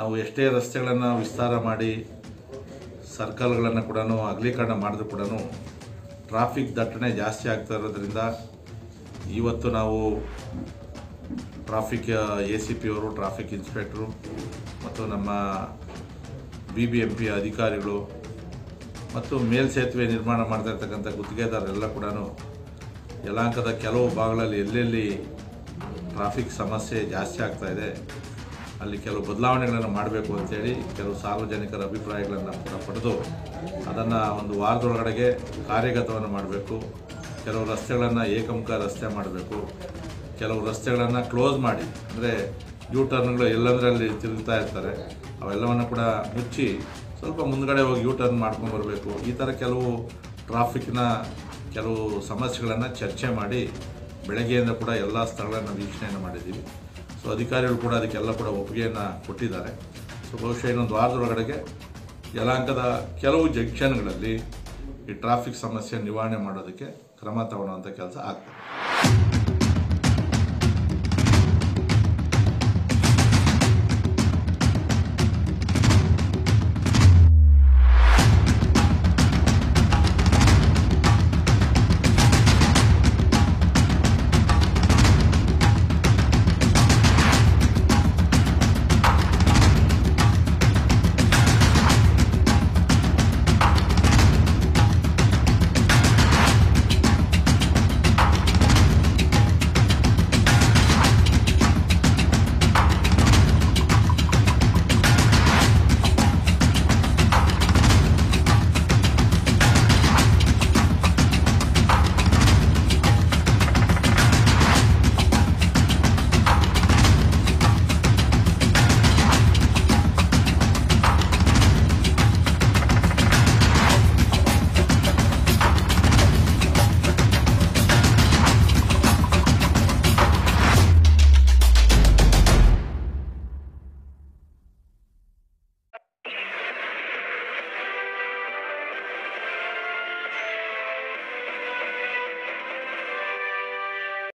ನಾವು ಎಷ್ಟೇ ರಸ್ತೆಗಳನ್ನು ವಿಸ್ತಾರ ಮಾಡಿ ಸರ್ಕಲ್ಗಳನ್ನು ಕೂಡ ಅಗಲೀಕರಣ ಮಾಡಿದ್ರು ಕೂಡ ಟ್ರಾಫಿಕ್ ದಟ್ಟಣೆ ಜಾಸ್ತಿ ಆಗ್ತಾ ಇರೋದ್ರಿಂದ ಇವತ್ತು ನಾವು ಟ್ರಾಫಿಕ್ ಎ ಸಿ ಪಿ ಅವರು ಟ್ರಾಫಿಕ್ ಇನ್ಸ್ಪೆಕ್ಟ್ರು ಮತ್ತು ನಮ್ಮ ಬಿ ಬಿ ಎಂ ಪಿ ಅಧಿಕಾರಿಗಳು ಮತ್ತು ಮೇಲ್ಸೇತುವೆ ನಿರ್ಮಾಣ ಮಾಡ್ತಾ ಇರ್ತಕ್ಕಂಥ ಗುತ್ತಿಗೆದಾರರೆಲ್ಲ ಕೂಡ ಯಲಾಂಕದ ಕೆಲವು ಭಾಗಗಳಲ್ಲಿ ಎಲ್ಲೆಲ್ಲಿ ಟ್ರಾಫಿಕ್ ಸಮಸ್ಯೆ ಜಾಸ್ತಿ ಆಗ್ತಾ ಇದೆ ಅಲ್ಲಿ ಕೆಲವು ಬದಲಾವಣೆಗಳನ್ನು ಮಾಡಬೇಕು ಅಂತೇಳಿ ಕೆಲವು ಸಾರ್ವಜನಿಕರ ಅಭಿಪ್ರಾಯಗಳನ್ನು ಕೂಡ ಪಡೆದು ಅದನ್ನು ಒಂದು ವಾರದೊಳಗಡೆಗೆ ಕಾರ್ಯಗತವನ್ನು ಮಾಡಬೇಕು ಕೆಲವು ರಸ್ತೆಗಳನ್ನು ಏಕಮುಖ ರಸ್ತೆ ಮಾಡಬೇಕು ಕೆಲವು ರಸ್ತೆಗಳನ್ನು ಕ್ಲೋಸ್ ಮಾಡಿ ಅಂದರೆ ಯೂ ಟರ್ನ್ಗಳು ಎಲ್ಲಂದರಲ್ಲಿ ತಿರುಗ್ತಾ ಇರ್ತಾರೆ ಅವೆಲ್ಲವನ್ನು ಕೂಡ ಮುಚ್ಚಿ ಸ್ವಲ್ಪ ಮುಂದ್ಗಡೆ ಹೋಗಿ ಯೂ ಟರ್ನ್ ಮಾಡ್ಕೊಂಡು ಬರಬೇಕು ಈ ಥರ ಕೆಲವು ಟ್ರಾಫಿಕ್ನ ಕೆಲವು ಸಮಸ್ಯೆಗಳನ್ನು ಚರ್ಚೆ ಮಾಡಿ ಬೆಳಗ್ಗೆಯಿಂದ ಕೂಡ ಎಲ್ಲ ಸ್ಥಳಗಳನ್ನು ವೀಕ್ಷಣೆಯನ್ನು ಮಾಡಿದ್ದೀವಿ ಸೊ ಅಧಿಕಾರಿಗಳು ಕೂಡ ಅದಕ್ಕೆಲ್ಲ ಕೂಡ ಒಪ್ಪಿಗೆಯನ್ನು ಕೊಟ್ಟಿದ್ದಾರೆ ಸೊ ಬಹುಶಃ ಇನ್ನೊಂದು ವಾರದೊಳಗಡೆಗೆ ಯಲಾಂಕದ ಕೆಲವು ಜಂಕ್ಷನ್ಗಳಲ್ಲಿ ಈ ಟ್ರಾಫಿಕ್ ಸಮಸ್ಯೆ ನಿವಾರಣೆ ಮಾಡೋದಕ್ಕೆ ಕ್ರಮ ತಗೊಳ್ಳುವಂಥ ಕೆಲಸ ಆಗ್ತದೆ